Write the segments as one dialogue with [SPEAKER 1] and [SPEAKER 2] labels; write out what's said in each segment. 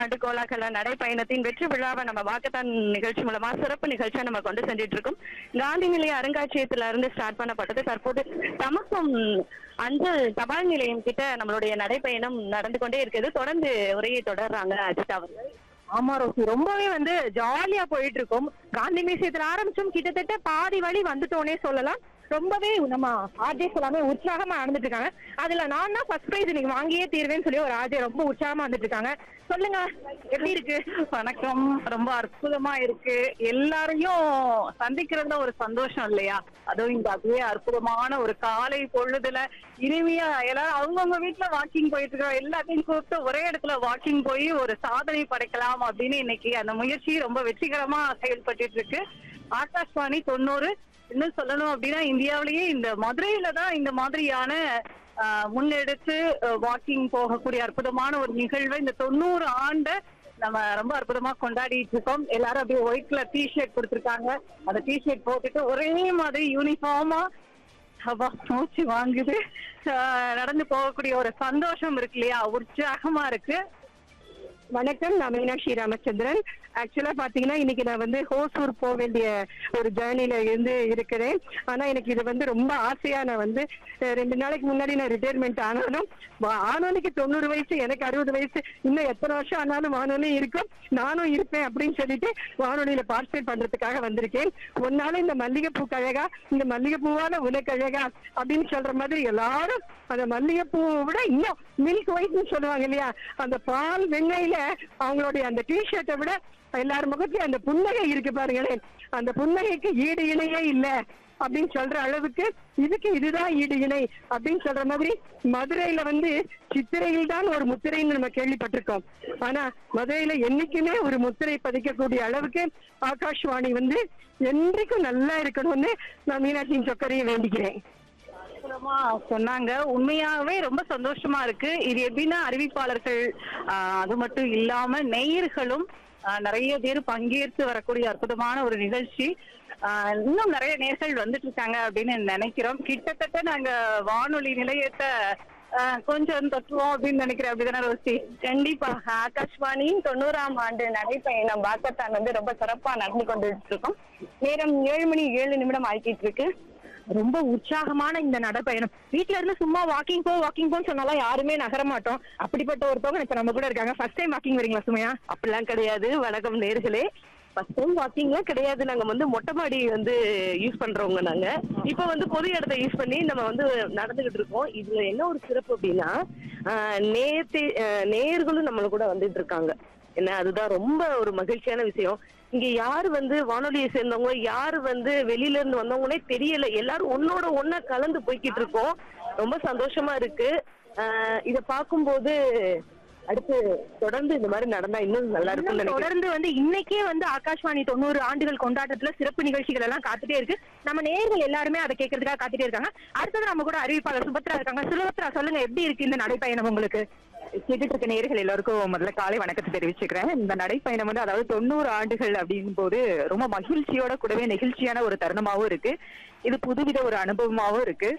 [SPEAKER 1] ஆண்டு கோலாகல நடைப்பயணத்தின் வெற்றி விழாவை நம்ம வாக்கத்தான் நிகழ்ச்சி மூலமா சிறப்பு நிகழ்ச்சியா நம்ம கொண்டு செஞ்சுட்டு இருக்கோம் காந்தி நிலைய அருங்காட்சியகத்துல இருந்து ஸ்டார்ட் பண்ணப்பட்டது தற்போது தமக்கும் அஞ்சல் தபால் நிலையம் கிட்ட நம்மளுடைய நடைப்பயணம் நடந்து கொண்டே இருக்குது தொடர்ந்து உரையை தொடர்றாங்க அஜித் அவர்கள்
[SPEAKER 2] ஆமா ரோசி ரொம்பவே வந்து ஜாலியா போயிட்டு இருக்கோம் காந்தி மியூசியத்துல ஆரம்பிச்சோம் கிட்டத்தட்ட பாதி வழி வந்துட்டோனே சொல்லலாம் ரொம்பவே நம்ம ஆர்ஜேஸ் எல்லாமே உற்சாகமா நடந்துட்டு இருக்காங்க அதுல நான் தான் ஃபர்ஸ்ட் பிரைஸ் இன்னைக்கு வாங்கியே தீர்வேன்னு சொல்லி ஒரு ஆர்ஜே ரொம்ப உற்சாகமா வந்துட்டு இருக்காங்க சொல்லுங்க எப்படி இருக்கு
[SPEAKER 1] வணக்கம் ரொம்ப அற்புதமா இருக்கு எல்லாரையும் சந்திக்கிறதுல ஒரு சந்தோஷம் இல்லையா அதுவும் இந்த அதுவே அற்புதமான ஒரு காலை பொழுதுல இனிமையா எல்லாரும் அவங்கவுங்க வீட்டுல வாக்கிங் போயிட்டு இருக்கோம் எல்லாத்தையும் கூப்பிட்டு ஒரே இடத்துல வாக்கிங் போய் ஒரு சாதனை படைக்கலாம் அப்படின்னு இன்னைக்கு அந்த முயற்சி ரொம்ப வெற்றிகரமா செயல்பட்டு இருக்கு ஆகாஷ்வாணி தொண்ணூறு இன்னும் சொல்லணும் அப்படின்னா இந்தியாவிலேயே இந்த மதுரையில தான் இந்த மாதிரியான ஆஹ், முன்னெடுத்து வாக்கிங் போகக்கூடிய அற்புதமான ஒரு நிகழ்வை இந்த தொண்ணூறு ஆண்டு நம்ம ரொம்ப அற்புதமா கொண்டாடிட்டு இருக்கோம் எல்லாரும் அப்படியே ஒயிட் கலர் டி ஷர்ட் கொடுத்துருக்காங்க அந்த டி ஷர்ட் போட்டுட்டு ஒரே மாதிரி யூனிஃபார்மா அப்பா மூச்சு வாங்குது ஆஹ், நடந்து போகக்கூடிய ஒரு சந்தோஷம் இருக்கு இல்லையா உற்சாகமா இருக்கு
[SPEAKER 2] வணக்கம் நான் மீனாட்சி ராமச்சந்திரன் ஆக்சுவலா பாத்தீங்கன்னா இன்னைக்கு நான் வந்து ஹோசூர் போக வேண்டிய ஒரு ஜேர்னில இருந்து இருக்கிறேன் ஆனா எனக்கு இது வந்து ரொம்ப ஆசையா நான் வந்து அஹ், ரெண்டு நாளைக்கு முன்னாடி நான் ரிட்டையர்மெண்ட் ஆனாலும் வா- ஆனோனுக்கு தொண்ணூறு வயசு எனக்கு அறுபது வயசு இன்னும் எத்தனை வருஷம் ஆனாலும் வானொலி இருக்கும் நானும் இருப்பேன் அப்படின்னு சொல்லிட்டு வானொலியில பார்ட்டிசிபேட் பண்றதுக்காக வந்திருக்கேன் ஒன்னால இந்த மல்லிகைப்பூ கழகா இந்த மல்லிகைப்பூவால உனக்கழகா அப்படின்னு சொல்ற மாதிரி எல்லாரும் அந்த மல்லிகைப்பூவை விட இன்னும் மில்க் ஒயிட்னு சொல்லுவாங்க இல்லையா அந்த பால் வெண்ணெயில அவங்களுடைய அந்த டிஷர்ட்டை விட எல்லார் முகத்தையும் அந்த புன்னகை இருக்கு பாருங்களேன் அந்த புன்னகைக்கு ஈடு இணையே இல்ல அப்படின்னு சொல்ற அளவுக்கு இதுக்கு இதுதான் ஈடு இணை அப்படின்னு சொல்ற மாதிரி மதுரையில வந்து சித்திரையில் தான் ஒரு முத்திரைன்னு நம்ம கேள்விப்பட்டிருக்கோம் ஆனா மதுரையில என்னைக்குமே ஒரு முத்திரை பதிக்கக்கூடிய அளவுக்கு ஆகாஷ்வாணி வந்து என்றைக்கும் நல்லா இருக்கணும்னு நான் மீனாட்சியின் சொக்கரையை வேண்டிக்கிறேன்
[SPEAKER 1] அற்புதமா சொன்னாங்க உண்மையாவே ரொம்ப சந்தோஷமா இருக்கு இது எப்படின்னா அறிவிப்பாளர்கள் ஆஹ், அது மட்டும் இல்லாம நேயர்களும் ஆஹ், நிறைய பேர் பங்கேற்று வரக்கூடிய அற்புதமான ஒரு நிகழ்ச்சி ஆஹ், இன்னும் நிறைய நேர்கள் வந்துட்டு இருக்காங்க அப்படின்னு நினைக்கிறோம் கிட்டத்தட்ட நாங்க வானொலி நிலையத்தை ஆஹ், கொஞ்சம் தட்டுவோம் அப்படின்னு நினைக்கிறேன் அப்படிதானே ரோசி கண்டிப்பா ஆகாஷ்வாணியின் தொண்ணூறாம் ஆண்டு நடைப்பயணம் வாக்கத்தான் வந்து ரொம்ப சிறப்பா நடந்து கொண்டு இருக்கோம் நேரம் ஏழு மணி ஏழு நிமிடம் ஆகிட்டு இருக்கு
[SPEAKER 2] ரொம்ப உற்சாகமான இந்த நடைப்பயணம் வீட்ல இருந்து சும்மா வாக்கிங் போ வாக்கிங் போன்னு சொன்னாலும் யாருமே நகர மாட்டோம் அப்படிப்பட்ட ஒருத்தவங்க இப்ப நம்ம கூட இருக்காங்க ஃபர்ஸ்ட் டைம் வாக்கிங் வரீங்களா சுமையா
[SPEAKER 1] அப்படிலாம் கிடையாது வணக்கம் நேர்களே ஃபர்ஸ்ட் டைம் வாக்கிங்லாம் கிடையாது நாங்க வந்து மொட்டை மாடி வந்து யூஸ் பண்றவங்க நாங்க இப்போ வந்து பொது இடத்த யூஸ் பண்ணி நம்ம வந்து நடந்துகிட்டு இருக்கோம் இதுல என்ன ஒரு சிறப்பு அப்படின்னா ஆஹ், நேர்த்தி ஆஹ், நேயர்களும் நம்மள கூட வந்துட்டு இருக்காங்க என்ன அதுதான் ரொம்ப ஒரு மகிழ்ச்சியான விஷயம் இங்க யாரு வந்து வானொலியை சேர்ந்தவங்க யாரு வந்து வெளியில இருந்து வந்தவங்கன்னே தெரியல எல்லாரும் ஒன்னோட ஒன்னா கலந்து போய்கிட்டு இருக்கோம் ரொம்ப சந்தோஷமா இருக்கு ஆஹ், இத பார்க்கும்போது அடுத்து தொடர்ந்து இந்த மாதிரி நடந்தா இன்னும் நல்லா இருக்கும்னு
[SPEAKER 2] இன்னும்
[SPEAKER 1] நினைக்கிறேன்
[SPEAKER 2] தொடர்ந்து வந்து இன்னைக்கே வந்து ஆகாஷ்வாணி தொண்ணூறு ஆண்டுகள் கொண்டாட்டத்துல சிறப்பு நிகழ்ச்சிகள் எல்லாம் காத்துட்டே இருக்கு நம்ம நேர்கள் எல்லாருமே அதை கேட்கறதுக்காக காத்துட்டே இருக்காங்க அடுத்தது நம்ம கூட அறிவிப்பாளர் சுபத்ரா இருக்காங்க சுபத்ரா சொல்லுங்க எப்படி இருக்கு இந்த நடைப்பயணம் உங்களுக்கு
[SPEAKER 3] கேட்டுட்டு இருக்க நேயர்கள் எல்லாருக்கும் முதல்ல காலை வணக்கத்தை தெரிவிச்சுக்கிறேன் இந்த நடைப்பயணம் வந்து அதாவது தொண்ணூறு ஆண்டுகள் அப்படிங்கும் போது ரொம்ப மகிழ்ச்சியோட கூடவே நெகிழ்ச்சியான ஒரு தருணமாவும் இருக்கு இது புதுவித ஒரு அனுபவமாவும் இருக்கு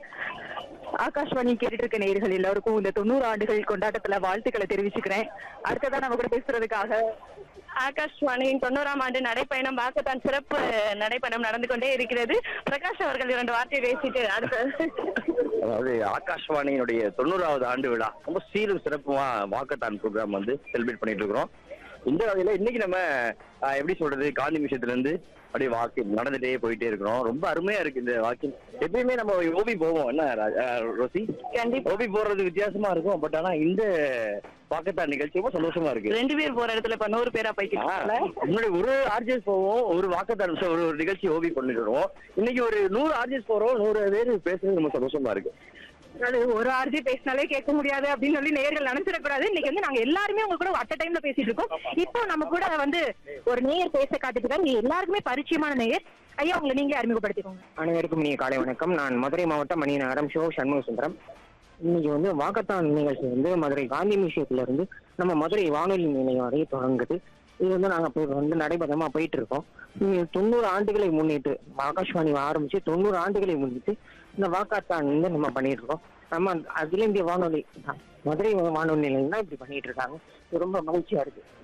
[SPEAKER 3] ஆகாஷ்வாணி கேட்டுட்டு இருக்க நேயர்கள் எல்லாருக்கும் இந்த தொண்ணூறு ஆண்டுகள் கொண்டாட்டத்துல வாழ்த்துக்களை தெரிவிச்சுக்கிறேன் அடுத்ததா நம்ம கூட பேசுறதுக்காக
[SPEAKER 1] ஆகாஷ்வாணியின் தொண்ணூறாம் ஆண்டு நடைப்பயணம் வாக்கத்தான் சிறப்பு நடைப்பயணம் நடந்து கொண்டே இருக்கிறது பிரகாஷ் அவர்கள் இரண்டு வார்த்தை பேசிட்டு அடுத்து
[SPEAKER 4] அதாவது ஆகாஷ்வாணியினுடைய தொண்ணூறாவது ஆண்டு விழா ரொம்ப சீரும் சிறப்புமா வாக்கத்தான் ப்ரோக்ராம் வந்து செலிப்ரேட் பண்ணிட்டு இருக்கிறோம் இந்த வகையில இன்னைக்கு நம்ம ஆஹ், எப்படி சொல்றது காந்தி மிஷத்துல இருந்து அப்படியே வாக்கிங் நடந்துட்டே போயிட்டே இருக்கிறோம் ரொம்ப அருமையா இருக்கு இந்த வாக்கிங் எப்பயுமே நம்ம ஓபி போவோம் என்ன ரா- ஆஹ், ரோசி
[SPEAKER 1] கண்டிப்பா
[SPEAKER 4] ஓபி போறது வித்தியாசமா இருக்கும் பட் ஆனா இந்த வாக்கத்தான் நிகழ்ச்சி ரொம்ப சந்தோஷமா இருக்கு
[SPEAKER 1] ரெண்டு பேர் போற இடத்துல இப்ப நூறு பேரா போய்கிட்டு
[SPEAKER 4] ஆ,
[SPEAKER 1] இருக்காங்க.
[SPEAKER 4] முன்னாடி ஒரு ஆர்ஜிஎஸ் போவோம் ஒரு வாக்கத்தான் ஒரு ஒரு நிகழ்ச்சி ஓபி பண்ணிட்டு வருவோம் இன்னைக்கு ஒரு நூறு ஆர்ஜிஎஸ் போறோம் நூறு பேர் பேசுறது ரொம்ப சந்தோஷமா இருக்கு
[SPEAKER 2] அது ஒரு ஆர்ஜி பேசினாலே கேட்க முடியாது அப்படின்னு சொல்லி நேயர்கள் நினைச்சிடக்கூடாது இன்னைக்கு வந்து நாங்க எல்லாருமே உங்க கூட அட்ட டைம்ல பேசிட்டு இருக்கோம் இப்போ நம்ம கூட வந்து ஒரு நேயர் பேச காத்துட்டு இருக்காங்க. நீங்க எல்லாருக்குமே பரிச்சயமான நேயர் ஐயா உங்களை நீங்களே அறிமுகப்படுத்திக்கோங்க
[SPEAKER 5] அனைவருக்கும் இனிய காலை வணக்கம் நான் மதுரை மாவட்டம் மணிநகரம் ஷோ சண்முக சுந்தரம் இன்னைக்கு வந்து வாக்கத்தான் நிகழ்ச்சி வந்து மதுரை காந்தி மியூசியத்துல இருந்து நம்ம மதுரை வானொலி நிலையம் வரை தொடங்குது இது வந்து நாங்க இப்போ வந்து நடைபெறமா போயிட்டு இருக்கோம் இங்க தொண்ணூறு ஆண்டுகளை முன்னிட்டு ஆகாஷ்வாணி ஆரம்பிச்சு தொண்ணூறு ஆண்டுகளை முன்னிட்டு இந்த வாக்காத்தான் வந்து நம்ம பண்ணிட்டு இருக்கோம் நம்ம அகில இந்திய வானொலி மதுரை வானொலி நிலையம் தான் இப்படி பண்ணிட்டு இருக்காங்க இது ரொம்ப மகிழ்ச்சியா இருக்கு